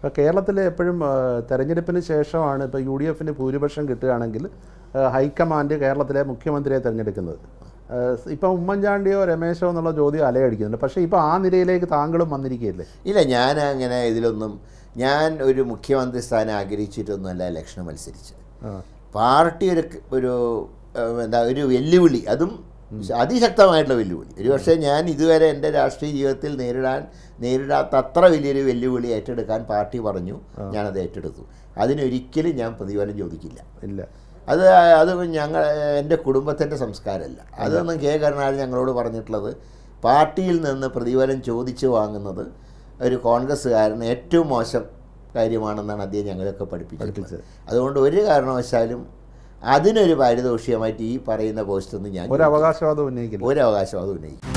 ഇപ്പോൾ കേരളത്തിൽ എപ്പോഴും ആ, തെരഞ്ഞെടുപ്പിന് ശേഷമാണ് ഇപ്പോൾ യു ഡി എഫിന് ഭൂരിപക്ഷം കിട്ടുകയാണെങ്കിൽ ആ, ഹൈക്കമാൻഡ് കേരളത്തിലെ മുഖ്യമന്ത്രിയെ തിരഞ്ഞെടുക്കുന്നത് ആ, ഇപ്പം ഉമ്മൻചാണ്ടിയോ രമേശോ എന്നുള്ള ചോദ്യം അലയടിക്കുന്നുണ്ട് പക്ഷേ ഇപ്പോൾ ആ നിരയിലേക്ക് താങ്കളും വന്നിരിക്കുകയല്ലേ ഇല്ല ഞാൻ അങ്ങനെ ഇതിലൊന്നും ഞാൻ ഒരു മുഖ്യമന്ത്രി സ്ഥാനം ആഗ്രഹിച്ചിട്ടൊന്നുമല്ല ഇലക്ഷൻ മത്സരിച്ചത് ആ. പാർട്ടി ഒരു ഒരു ഏഹ്, എന്താ ഒരു വെല്ലുവിളി അതും അതിശക്തമായിട്ടുള്ള വെല്ലുവിളി ഒരു പക്ഷേ ഞാൻ ഇതുവരെ എൻ്റെ രാഷ്ട്രീയ ജീവിതത്തിൽ നേരിടാൻ നേരിടാത്ത അത്ര വലിയൊരു വെല്ലുവിളി ഏറ്റെടുക്കാൻ പാർട്ടി പറഞ്ഞു ഞാനത് ഏറ്റെടുത്തു അതിനൊരിക്കലും ഞാൻ പ്രതിഫലം ചോദിക്കില്ല ഇല്ല അത് അത് ഞങ്ങൾ എൻ്റെ കുടുംബത്തിൻ്റെ സംസ്കാരമല്ല അതൊന്നും കെ കരുണാകരൻ ഞങ്ങളോട് പറഞ്ഞിട്ടുള്ളത് പാർട്ടിയിൽ നിന്ന് പ്രതിഫലം ചോദിച്ചു വാങ്ങുന്നത് ഒരു കോൺഗ്രസ്സുകാരന് ഏറ്റവും മോശം കാര്യമാണെന്നാണ് അദ്ദേഹം ഞങ്ങളൊക്കെ പഠിപ്പിച്ചിട്ടുള്ളത് പഠിപ്പിച്ചത്. അതുകൊണ്ട് ഒരു കാരണവശാലും അതിനൊരു പാരിതോഷികമായിട്ട് ഈ പറയുന്ന പോസ്റ്റൊന്നും ഞാൻ ഒരു അവകാശവാദം ഉന്നയിക്കില്ല ഒരു അവകാശവാദം ഉന്നയിക്കും